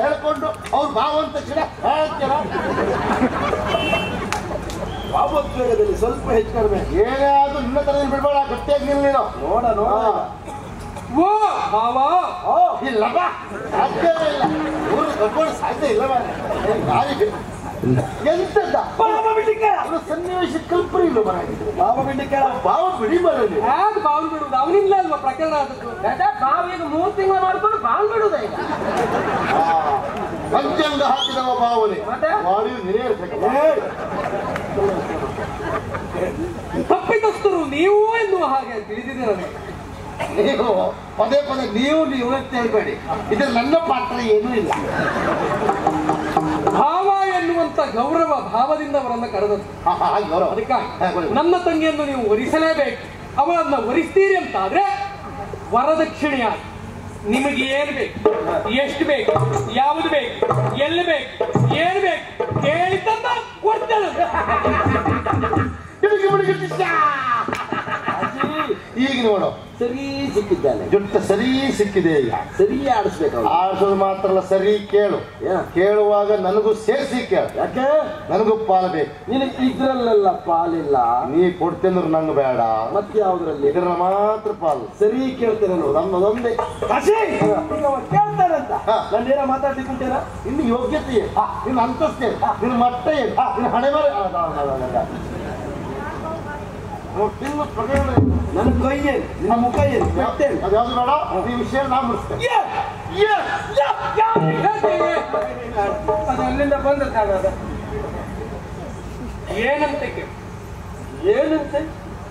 ಹೇಳ್ಕೊಂಡು ಅವ್ರು ಭಾವಂತ ಕ್ಷಣ ಹೇಳ್ತೀರ ಭಾವೋದ್ವೇಗದಲ್ಲಿ ಸ್ವಲ್ಪ ಹೆಚ್ಚು ಕಡಿಮೆ ಏನೇ ಆದ್ರೂ ನಿನ್ನ ತರ ಬಿಡ್ಬೇಡ ಗಟ್ಟಿಯಾಗಿ ನಿಲ್ ನೀನು ನೋಡ ನೋಡ ಹಾ. ಓ ಭಾವ ಓ ಇಲ್ಲಪ್ಪ ಸಾಧ್ಯವೇ ಇಲ್ಲ ಊರು ಕರ್ಕೊಂಡು ಸಾಧ್ಯ ಇಲ್ಲ ಮಾರ್ರೆ. ಏನ್ ಗಾಳಿ ಬಿ- ಎಂತದ್ದ ಭಾವ ಬಿಡ್ಲಿಕ್ಕೆ ಅದು ಸನ್ನಿವೇಶ ಕಲ್ಪನೆ ಇಲ್ಲ ಮರ ಭಾವ ಬಿಡ್ಲಿಕ್ಕೆ ಭಾವ ಬಿಡಿ ಬರಲಿ ಯಾಕೆ ಬಾವು ಬಿಡುವುದು ಅವನಿಂದ ಅಲ್ವಾ ಪ್ರಕರಣ ಆದದ್ದು ಬಾವು ಈಗ ಮೂರು ತಿಂಗಳು ಮಾಡ್ಕೊಂಡು ಬಾವು ಬಿಡುದ ಈಗ ಪಂಚಾಂಗ ಹಾಕಿದವ ಭಾವನೆ ಮತ್ತೆ? ಮಾಡಿ ನೆರೆಯಬೇಕು ತಪ್ಪಿತಸ್ಥರು ನೀವು ಎನ್ನುವ ಹಾಗೆ ತಿಳಿದಿದೆ ನನಗೆ ನೀವು ಪದೇ ಪದೇ ನೀವು ನೀವು ಅಂತ ಹೇಳ್ಬೇಡಿ ಇದು ನನ್ನ ಪಾತ್ರ ಏನೂ ಇಲ್ಲ ಭಾವ ಎನ್ನುವಂತ ಗೌರವ ಭಾವದಿಂದ ಅವರನ್ನ ಕರೆದದ್ದು ಹಾ, ಹಾ, ಹಾಗೆ ಗೌರವ. ಹಾ, ಅದಕ್ಕಾಗಿ ಕೊಡಿ. ನನ್ನ ತಂಗಿಯನ್ನು ನೀವು ವರಿಸಲೇಬೇಕು ಅವಳನ್ನ ವರಿಸ್ತೀರಿ ಅಂತ ಆದ್ರೆ ವರದಕ್ಷಿಣೆಯಾಗಿ ನಿಮಗೆ ಏನು ಬೇಕು ಎಷ್ಟು ಬೇಕು ಯಾವುದು ಬೇಕು ಎಲ್ಲಿ ಬೇಕು ಏನು ಬೇಕು ಕೇಳಿ ತಂದ ಕೊಡ್ತೇನೆ ಗಿಡುಗಿ ಬಿಡುಗಿ ಟಿಶ್ಯಾ. ಈಗ ನೋಡು ಸರಿ ಸಿಕ್ಕಿದ್ದಾನೆ ಜುಟ್ಟ ಸರಿ ಸಿಕ್ಕಿದೆ ಈಗ ಸರಿ ಆಡಿಸ್ಬೇಕು ಅವ್ನು. ಆಡ್ಸೋದು ಮಾತ್ರ ಅಲ್ಲ ಸರಿ ಕೇಳು ಏನ? ಕೇಳುವಾಗ ನನಗೂ ಸೇರಿಸಿ ಕೇಳು ಯಾಕೆ ನನಗೂ ಪಾಲು ಬೇಕು ನಿನಗೆ ಇದ್ರಲ್ಲೆಲ್ಲ ಪಾಲಿಲ್ಲ ನೀ ಕೊಡ್ತೇಂದ್ರೆ ನಂಗೆ ಬೇಡ ಮತ್ತೆ ಯಾವ್ದ್ರಲ್ಲಿ ಇದ್ರ ಮಾತ್ರ ಪಾಲು ಸರಿ ಕೇಳ್ತೇನೆ ನೋಡು ನಮ್ಮದೊಂದೇ ಕಾಶಿ ಈಗ ಅವ ಕೇಳ್ತಾನಂತ ಹಾ. ನಾನು ಏನೋ ಮಾತಾಡ್ಲಿಕ್ಕೆ ಉಂಟೇನಾ ನಿನ್ನ ಯೋಗ್ಯತೆ ಏನು ನಿನ್ನ ಅಂತಸ್ತು ಏನು ನಿನ್ನ ಮಟ್ಟ ಏನು ನಿನ್ನ ಹಣೆ ಮೇಲೆ ತಿನ್ನು ಪ್ರಕರಣ ಏನು? ನನ್ನ ಕೈ ಏನು ನಿನ್ನ ಮುಖ ಏನು ಮತ್ತೇನು ಅದು ಯಾವ್ದು ಬೇಡ ಈ ವಿಷಯ ನಾ ಮುಗಿಸ್ತೇನೆ ಅದು ಅಲ್ಲಿಂದ ಬಂದದ್ದಾಗದ ಏನಂತ ಕೇಳು ಏನಂತೆ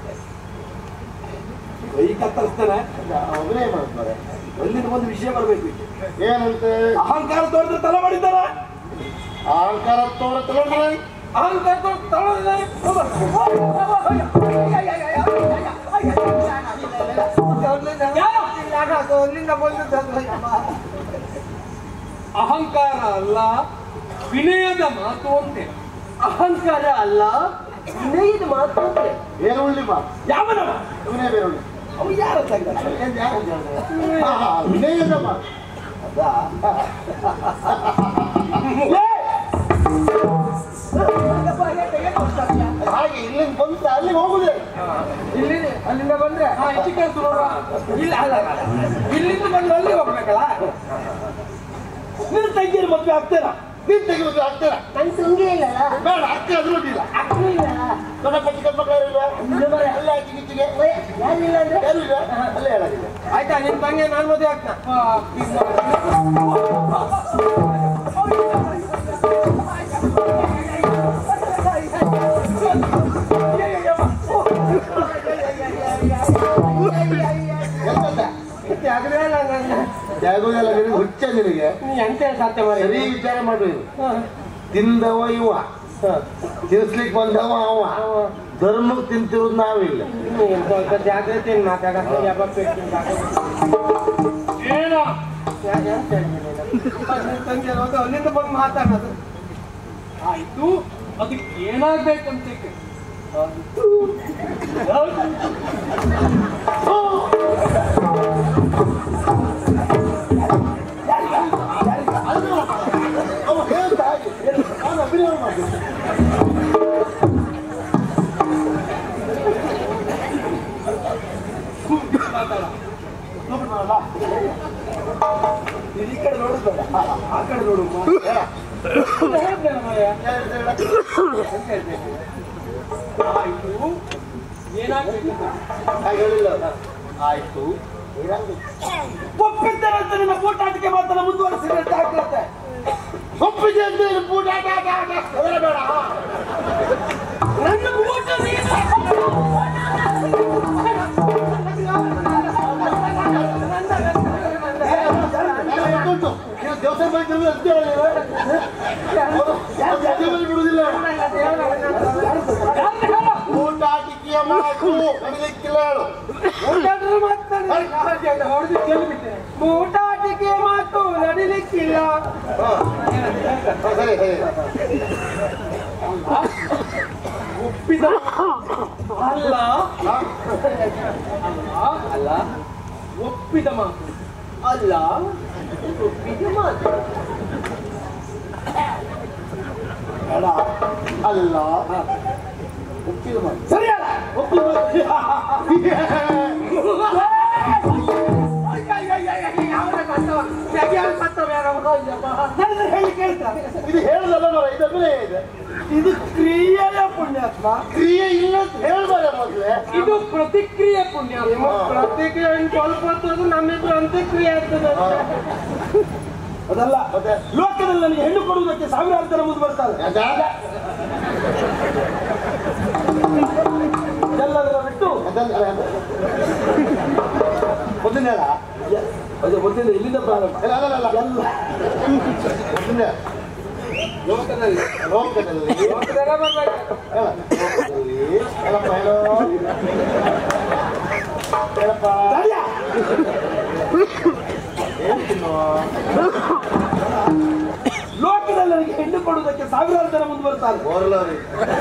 ಕೈ ಕತ್ತರಿಸ್ತಾನೆ ಅವನೇ ಮಾಡ್ತಾರೆ ಅಲ್ಲಿಂದ ಒಂದು ವಿಷಯ ಬರಬೇಕು ಏನಂತೆ ಅಹಂಕಾರ ತೋರಿದ್ರೆ ತಲೆ ಮಾಡಿದ್ದಾನ ಅಹಂಕಾರ ತೋರ ತಗೊಂಡ್ರೆ ಅಹಂಕಾರ ತಗೊಳ್ಳಿದ್ದಾರೆ. ಅಹಂಕಾರ ಅಲ್ಲ ವಿನಯದ ಮಾತು ಅಂತೆ ಅಹಂಕಾರ ಅಲ್ಲ ವಿನಯದ ಮಾತು ಅಂದ್ರೆ. ಬೇರುಳ್ಳಿ ಬಾ ಯಾವನವ ಇವನೇ ಬೇರುಳ್ಳಿ ಅವ ಯಾರ ಸಂಗ ಏನ್ ಯಾರು ಹೇಳ್ತಾರೆ? ಹಾ, ಹಾ, ವಿನಯದ ಬಾ ಹಾಗೆ ಇಲ್ಲಿಂದ ಬಂತ ಅಲ್ಲಿ ಹೋಗುದೇ ಇಲ್ಲಿ ಅಲ್ಲಿಂದ ಬಂದ್ರೆ ಹಾ ಹೆಚ್ಚು ಕೇಳ್ತು ನೋಡುವ ಇಲ್ಲ ಅಲ್ಲ ಅಲ್ಲ. ಇಲ್ಲಿಂದ ಬಂದ್ರೆ ಅಲ್ಲಿ ಹೋಗ್ಬೇಕಲ್ಲ ನಿನ್ನ ತಂಗಿಯರು ಮದುವೆ ಆಗ್ತೇನಾ ನೀನ್ ತೆಗಿಬೇಕು ಆಗ್ತೀರ ನನ್ ತಂಗಿ ಇಲ್ಲಲ್ಲ ಬೇಡ ಅತ್ತೆ ಅದ್ರೂ ಇಲ್ಲ ಅಕ್ಕೂ ಇಲ್ಲ ದೊಡ್ಡ ಪಚ್ಚಿ ಕರ್ಮಕ್ಳು ಇಲ್ವಾ ಅಲ್ಲೇ ಆಚೆ ಗಿಚ್ಚಿಗೆ ಯಾರಿಲ್ಲ ಅಂದ್ರೆ ಯಾರು ಇಲ್ಲ ಅಲ್ಲೇ ಹೇಳಾಗಿದೆ ಆಯ್ತಾ ನಿಮ್ ತಂಗಿ ನಾನು ಮದುವೆ ಆಗ್ತಾ ಎಂತದ ಜಾಗೋದೆಲ್ಲ ನಿನಗೆ ಹುಚ್ಚ ನಿನಗೆ ನೀ ಎಂತ ಸಾಧ್ಯ ಮಾಡಿ ಸರಿ ವಿಚಾರ ಮಾಡು ಇದು ತಿಂದವ ಇವ ತಿನ್ಸ್ಲಿಕ್ಕೆ ಬಂದವ ಅವ ಧರ್ಮಕ್ಕೆ ತಿಂತಿರೋದು ನಾವಿಲ್ಲ ಸ್ವಲ್ಪ ಜಾಗ್ರತೆಯಿಂದ ಮಾತಾಡಕ್ಕೆ ಯಾವಾಗ ಏನೋ ಅಲ್ಲಿಂದ ಬಂದು ಮಾತಾಡೋದು ಆಯ್ತು ಅದಕ್ಕೆ ಏನಾಗ್ಬೇಕಂತ ಕೇಳು. ಅವ ಹೇಳ್ತಾ ಹಾಗೆ ಅವನು ಅಭಿನಯ ಮಾಡ್ಬೇಕು ಈ ಕಡೆ ನೋಡುದು ಬೇಡ ಆ ಕಡೆ ನೋಡು ಹೇಳ್ತೇನೆ ಮಾರಾಯ. ಆಯ್ತು ಏನಾಗ್ಬೇಕಂತ ಹಾಗೆ ಹೇಳಿಲ್ಲ ಅವ್ನು. ಆಯ್ತು ಏನಾಗ್ಬೇಕು? ಒಪ್ಪಿದ್ದಾರೆ ಅಂತ ನಿನ್ನ ಓಟಾಟಿಕೆ ಮಾತನ್ನ ಮುಂದುವರಿಸಿದ್ರೆ ಅಂತ ಆಗ್ತದೆ ಒಪ್ಪಿಗೆ ಅಂತ ಹೇಳಿ ಪೂಟ ಆಟ ಆಟ ಆಟ ಹೆದರಬೇಡ. ನನ್ನ ಓಟ ಎಲ್ಲ ಎದ್ದುಂಟು. ನೀವು ದೇವಸ್ಥಾನ ಬಳಿ ತಿರುಗಿ ಅಂತ ಹೇಳಿದ್ರೆ, ಅವ್ರು ಅವ್ರು ಗದ್ದೆ ಮೇಲೆ ಬಿಡುವುದಿಲ್ಲ ಊಟಾಟಿಕೆಯ ಮಾತು ನಡೀಲಿಕ್ಕಿಲ್ಲ ಹೇಳು ಊಟಾಟಿಕೆ ಮಾತು ನಡಿಲಿಕ್ಕಿಲ್ಲ ಹಾ. ಹಾ, ಸರಿ ಸರಿ ಒಪ್ಪಿದ ಅಲ್ಲ ಹಾ? ಅಲ್ಲ ಒಪ್ಪಿದ ಮಾತು ಅಲ್ಲ ಒಪ್ಪಿದ ಮಾತು ಅಲ್ಲ ಒಪ್ಪಿಗೆ ಮಾಡಿ ಸರಿಯಲ್ಲ ನನ್ನ ಹೇಳಿ ಕೇಳ್ತಾ ಇದು ಹೇಳುದಲ್ಲ ಮರ ಇದು ಅಭಿನಯ ಇದೆ ಇದು ಕ್ರಿಯೆಯ ಪುಣ್ಯಾತ್ಮ ಕ್ರಿಯೆ ಇಲ್ಲ ಅಂತ ಹೇಳ್ಬಾರ ಮೊದ್ಲೇ ಇದು ಪ್ರತಿಕ್ರಿಯೆ ಪುಣ್ಯ ಪ್ರತಿಕ್ರಿಯೆ ಇನ್ನು ಸ್ವಲ್ಪ ಹೊತ್ತು ನಮ್ಮಿಬ್ರು ಅಂತ್ಯಕ್ರಿಯೆ ಆಗ್ತದೆ ಹಾ. ಅದಲ್ಲ ಮತ್ತೆ? ಲೋಕದಲ್ಲಿ ನನಗೆ ಹೆಣ್ಣು ಕೊಡುವುದಕ್ಕೆ ಸಾವಿರಾರು ಜನ ಮುಂದೆ ಬರ್ತಾರೆ ಅದಾದ ಎಲ್ಲದರ ಬಿಟ್ಟು ಅದನ್ನ ಮೊದಲನೇ ಹೇಳ ಅದು ಮೊದಲಿಂದ ಇಲ್ಲಿಂದ ಪ್ರಾರಂಭ ಅಲ್ಲ ಅಲ್ಲ ಅಲ್ಲ ಎಲ್ಲ ಮೊದಲನೇ ಲೋಕದಲ್ಲಿ ಲೋಕದಲ್ಲಿ ಲೋಕದಲ್ಲೇ ಬರ್ಬೇಕು. ಹೇಳ ಲೋಕದಲ್ಲಿ ಹೇಳಪ್ಪ ಹೇಳು ಹೇಳಪ್ಪ ತಡಿಯ. ಹೇಳ್ತೀನೋ ಲೋಕದಲ್ಲಿ ನನಗೆ ಹೆಣ್ಣು ಕೊಡುವುದಕ್ಕೆ ಸಾವಿರಾರು ಜನ ಮುಂದೆ ಬರ್ತಾರೆ ಬೋರ್ಲರಿ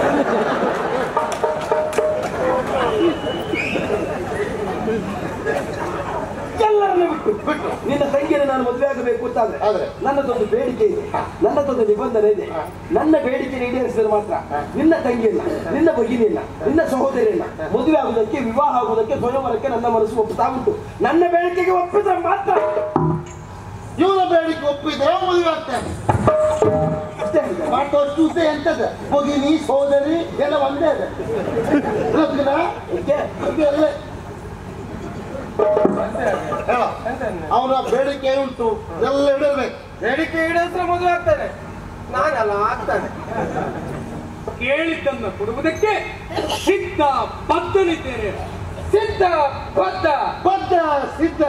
ಎಲ್ಲರನ್ನ ಬಿಟ್ಟು ಬಿಟ್ಟು ನಿನ್ನ ತಂಗಿಯನ್ನು ನಾನು ಮದುವೆ ಆಗಬೇಕು ಅಂತಾದ್ರೆ ಆದ್ರೆ? ನನ್ನದೊಂದು ಬೇಡಿಕೆ ಇದೆ ನನ್ನದೊಂದು ನಿಬಂಧನೆ ಇದೆ ನನ್ನ ಬೇಡಿಕೆ ಈಡೇರಿಸಿದ್ರೆ ಮಾತ್ರ ನಿನ್ನ ತಂಗಿಯನ್ನ ನಿನ್ನ ಭಗಿನಿಯನ್ನ ನಿನ್ನ ಸಹೋದರಿಯನ್ನ ಮದುವೆ ಆಗುವುದಕ್ಕೆ ವಿವಾಹ ಆಗುವುದಕ್ಕೆ ಸ್ವಯಂವರಕ್ಕೆ ನನ್ನ ಮನಸ್ಸು ಒಪ್ಪುತ್ತಾ ಉಂಟು ನನ್ನ ಬೇಡಿಕೆಗೆ ಒಪ್ಪಿದ್ರೆ ಮಾತ್ರ ಇವನ ಬೇಡಿಕೆ ಒಪ್ಪಿದ್ರೆ ಮದುವೆ ಆಗ್ತಾನೆ ಅಷ್ಟೇ ಹೇಳಿದೆ. ಮಾತೋಷ್ಟು ಉದ್ದ ಎಂತದ ಭಗಿನಿ ಸೋದರಿ ಎಲ್ಲ ಒಂದೇ ಅದ ಲಗ್ನ ಏಕೆ? ಇದು ಎಲ್ಲ ಹೇಳ ಅವನ ಬೇಡಿಕೆ ಉಂಟು ಎಲ್ಲ ಇಡಬೇಕು ಬೇಡಿಕೆ ಈಡೇರಿಸಿದ್ರೆ ಮದುವೆ ಆಗ್ತಾನೆ ನಾನಲ್ಲ ಆಗ್ತಾನೆ ಕೇಳಿದ್ದನ್ನ ಕೊಡುವುದಕ್ಕೆ ಸಿದ್ಧ ಬದ್ಧನಿದ್ದೇನೆ ಸಿದ್ಧ ಬದ್ಧ ಬದ್ಧ ಸಿದ್ಧ